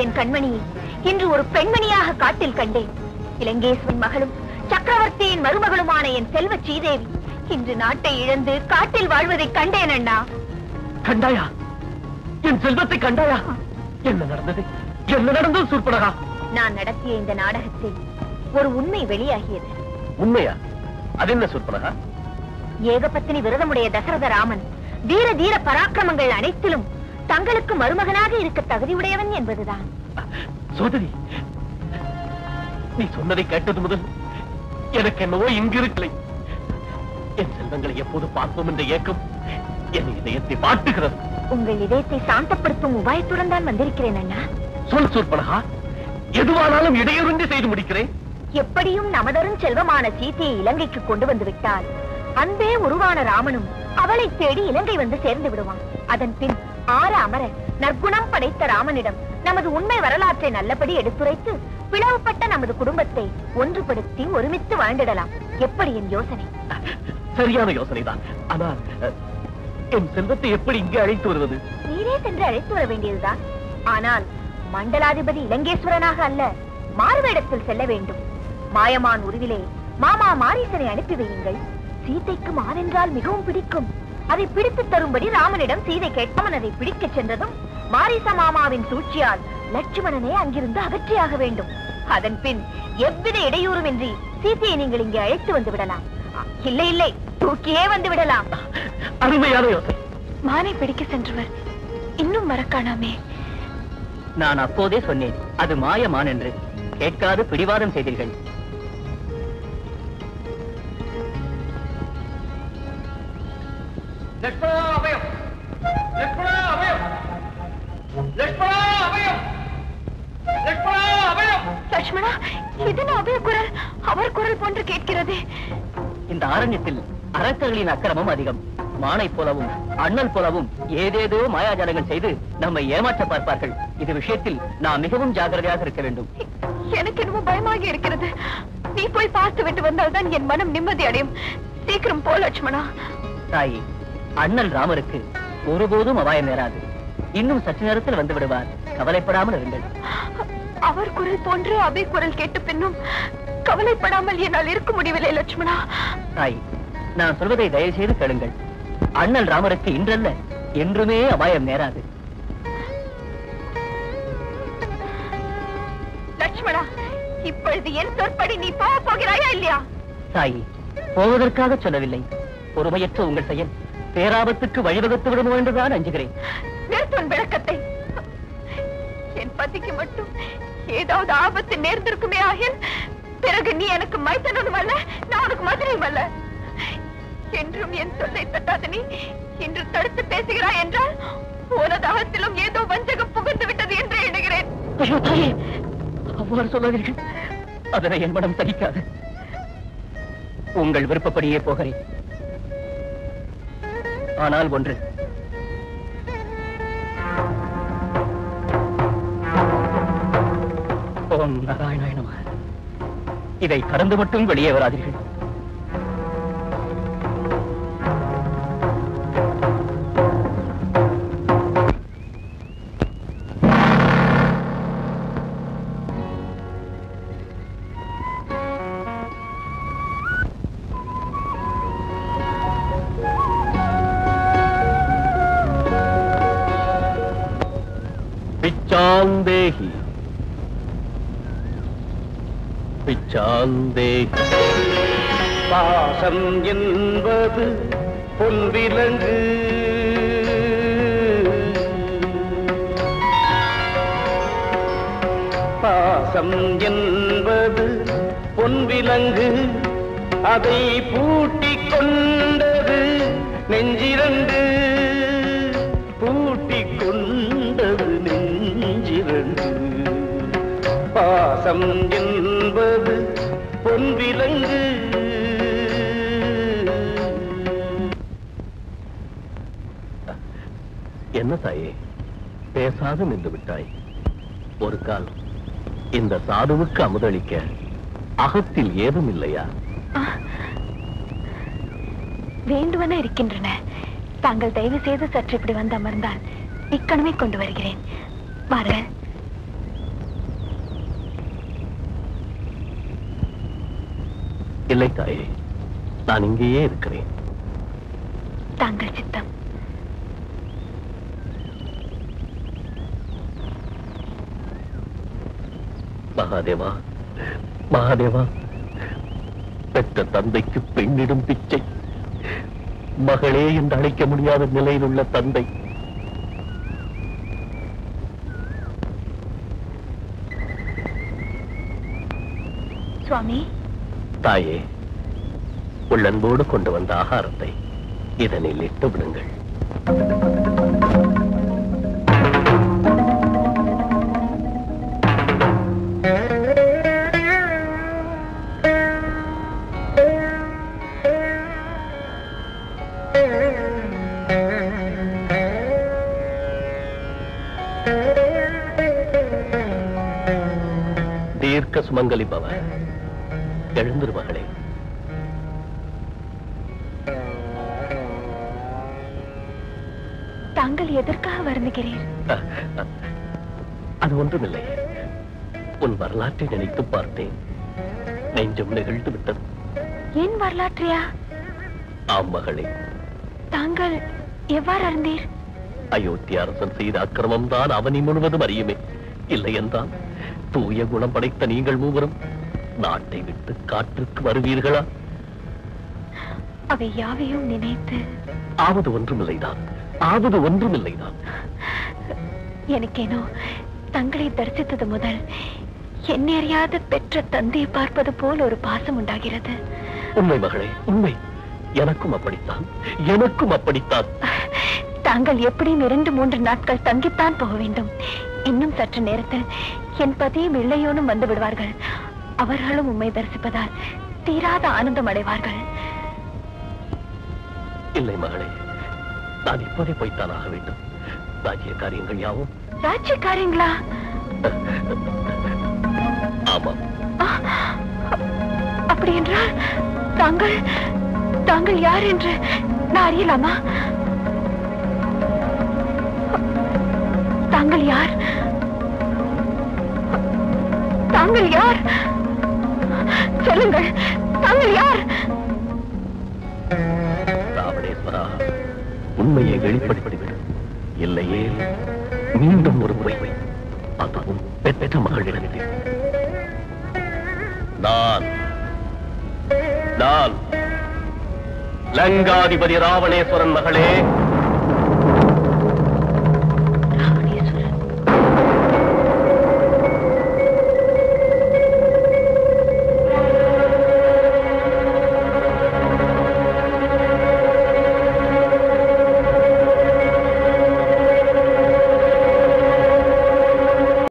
என் கண்மணியை இன்று ஒரு பெண்மணியாக காட்டில் கண்டேன் இலங்கேஸ்வன் மகளும் சக்கரவர்த்தியின் மருமகளுமான என் செல்வ ஸ்ரீதேவி இன்று நாட்டை இழந்து காட்டில் வாழ்வதை கண்டேன் அண்ணா கண்டாயா என் செல்வத்தை கண்டாயா என்ன நடந்தது என்ன நடந்தது சூர்பனகா நான் நடத்திய இந்த நாடகத்தில் ஒரு உண்மை வெளியாகியது உண்மையா அது என்ன சூர்பனகா ஏகபத்தினி விரதமுடைய தசரத ராமன் வீர தீர பராக்கிரமங்கள் அனைத்திலும் தங்களுக்கு மருமகனாக இருக்க தகுதியுடையவன் என்பதுதான் சோதரி நீ சொன்னதை கேட்டது முதல் எனக்கு என்னவோ இங்கிருக்கலை என் செல்வங்களை எப்போது பார்ப்போம் என்ற ஏக்கம் என் இதயத்தை வாட்டுகிறது உங்கள் இதயத்தை சாந்தப்படுத்தும் உபாயத்துடன் தான் வந்திருக்கிறேன் அண்ணா சொல் சூர்பனகா எதுவானாலும் இடையூறின்றி செய்து முடிக்கிறேன் எப்படியும் நமதரும் செல்வமான சீதையை இலங்கைக்கு கொண்டு வந்து விட்டால் அன்பே உருவான ராமனும் அவளை தேடி இலங்கை வந்து சேர்ந்து விடுவான் அதன் பின் ஆற அமர நற்குணம் படைத்த ராமனிடம் நமது உண்மை வரலாற்றை நல்லபடி எடுத்துரைத்து பிளவுபட்ட நமது குடும்பத்தை ஒன்றுபடுத்தி ஒருமித்து வாழ்ந்திடலாம் எப்படி என் யோசனை சரியான யோசனைதான் ஆனால் அஹ், என் செல்வத்தை எப்படி இங்கே அழைத்து வருவது நீரே சென்று அழைத்து வர வேண்டியதுதான் ஆனால் மண்டலாதிபதி இலங்கேஸ்வரனாக அல்ல மாறுவேடத்தில் செல்ல வேண்டும் மாயமான் உருவிலே மாமா மாரீசனை அனுப்பி வையுங்கள் சீதைக்கு மான் என்றால் மிகவும் பிடிக்கும் அதை பிடித்து தரும்படி ராமனிடம் சீதை கேட்காமன் அதை பிடிக்கச் சென்றதும் மாரிச மாமாவின் சூழ்ச்சியால் லட்சுமணனை அங்கிருந்து அகற்றியாக வேண்டும் அதன் பின் எவ்வித இடையூறுமின்றி சீதையை நீங்கள் இங்கே அழைத்து வந்து விடலாம் அ, இல்லை இல்லை தூக்கியே வந்து விடலாம் அருமையான யோசனை மானை பிடிக்க சென்றவர் இன்னும் மறக்கானாமே நான் அப்போதே சொன்னேன் அது மாயமான் என்று கேட்காது பிடிவாதம் செய்தீர்கள் லட்சுமணா இது அபய குரல் அவர் குரல் போன்று கேட்கிறது இந்த அரண்யத்தில் அரசர்களின் அக்கிரமம் அதிகம் மானை போலவும் அண்ணல் போலவும் ஏதேதோ மாயாஜாலங்கள் செய்து நம்மை ஏமாற்ற பார்ப்பார்கள் இது விஷயத்தில் நாம் மிகவும் ஜாக்கிரதையாக இருக்க வேண்டும் எனக்கு என்னமோ பயமாக இருக்கிறது நீ போய் பார்த்து விட்டு வந்தால்தான் என் மனம் நிம்மதி அடையும் சீக்கிரம் போ லட்சுமணா தாயி அண்ணல் ராமருக்கு ஒருபோதும் அபாயம் நேராது இன்னும் சற்று நேரத்தில் வந்து விடுவார் கவலைப்படாமல் இருங்கள் அவர் குரல் போன்று அபய குரல் கேட்ட பின்னும் கவலைப்படாமல் என்னால் இருக்க முடியவில்லை லட்சுமணா தாய் நான் சொல்வதை தயவு செய்து கேளுங்கள் அண்ணல் ராமருக்கு இன்றல்ல என்றுமே அபாயம் நேராது லட்சுமணா இப்பொழுது என் சொற்படி நீ போக போகிறாயா இல்லையா தாயி போவதற்காக சொல்லவில்லை பொறுமையற்ற உங்கள் செயல் பேராபத்துக்கு வழிவகுத்து விடுமோ என்றுதான் அஞ்சுகிறேன் நிறுத்துவன் விளக்கத்தை என் பத்திக்கு மட்டும் ஏதாவது ஆபத்து நேர்ந்திருக்குமே ஆகில் பிறகு நீ எனக்கு மைத்தனும் அல்ல நான் உனக்கு மதுரையும் அல்ல என்றும் என் சொல்லை தட்டாத நீ இன்று தடுத்து பேசுகிறாய் என்றால் உனது அகத்திலும் ஏதோ வஞ்சகம் புகுந்து விட்டது என்று எண்ணுகிறேன் ஐயோ தாயே அவ்வாறு சொல்லாதீர்கள் அதனை என் மனம் சகிக்காது உங்கள் விருப்பப்படியே போகிறேன் ஆனால் ஒன்று ஓம் நாராயணாய நமः இதை கடந்து மட்டும் வெளியே வராதீர்கள் பிச்சாந்தேகி பிச்சாந்தேகி பாசம் என்பது பொன்விலங்கு பாசம் என்பது பொன்விலங்கு அதை பூட்டிக் கொண்டது நெஞ்சிரண்டு பூட்டிக் கொண்டது நெஞ்சிரண்டு பாசம் என்பது பொன்விலங்கு என்ன தாயே பேசாது நின்று விட்டாய் ஒரு கால் இந்த சாதுவுக்கு அமுதளிக்க அகத்தில் ஏதும் இல்லையா வேண்டுவன இருக்கின்றன தாங்கள் தயவு செய்து சற்று இப்படி வந்து அமர்ந்தால் இக்கணமே கொண்டு வருகிறேன் வர இல்லை தாயே நான் இங்கேயே இருக்கிறேன் தாங்கள் சித்தம் மகாதேவா மகாதேவா பெற்ற தந்தைக்கு பெண்ணிடும் பிச்சை மகளே என்று அழைக்க முடியாத நிலையில் உள்ள தந்தை சுவாமி தாயே உள்ளன்போடு கொண்டு வந்த ஆகாரத்தை இதனில் இட்டு விடுங்கள் தீர்க்க சுமங்கலி பவ எழுந்திரு மகளே தாங்கள் எதற்காக வருந்துகிறீர் அஹ், அஹ், அது ஒன்றுமில்லை உன் வரலாற்றை நினைத்து பார்த்தேன் நெஞ்சம் நெகிழ்ந்து விட்டது ஏன் வரலாற்றையா ஆம் மகளே தாங்கள் எவ்வாறு அறிந்தீர் அயோத்தி அரசன் செய்த அக்கிரமம் தான் அவனி முழுவதும் அறியுமே இல்லை என்றால் தூய குணம் படைத்த நீங்கள் மூவரும் நாட்டை விட்டு காற்றுக்கு வருவீர்களா அவை யாவையும் நினைத்து ஆவது ஒன்றுமில்லைதான் ஆவது ஒன்றுமில்லைதான் எனக்கேனோ தங்களை தரிசித்தது முதல் என்னை அறியாத பெற்ற தந்தையை பார்ப்பது போல் ஒரு பாசம் உண்டாகிறது உண்மை மகளே உண்மை எனக்கும் அப்படித்தான் எனக்கும் அப்படித்தான் தாங்கள் எப்படியும் இரண்டு மூன்று நாட்கள் தங்கித்தான் போக வேண்டும் இன்னும் சற்று நேரத்தில் என் பதியும் இளையோனும் வந்து விடுவார்கள் அவர்களும் உம்மை தரிசிப்பதால் தீராத ஆனந்தம் அடைவார்கள் இல்லை மகளே நான் இப்போதே போய்த்தான் ஆக வேண்டும் ராஜ்ய காரியங்கள் யாவும் ராஜ்யக்காரங்களா ஆமாம் ஆ, அப்படி என்றால் தாங்கள் தாங்கள் யார் என்று நான் அறியலாமா தாங்கள் யார் தாங்கள் யார் சொல்லுங்கள் தாங்கள் யார் ராவணேஸ்வரா உண்மையை வெளிப்படுத்திவிடு இல்லையே மீண்டும் ஒரு முறை வை. அதுவும் பெற்ற மகளிடத்தில் நான் நான் லங்காதிபதி ராவணேஸ்வரன் மகளே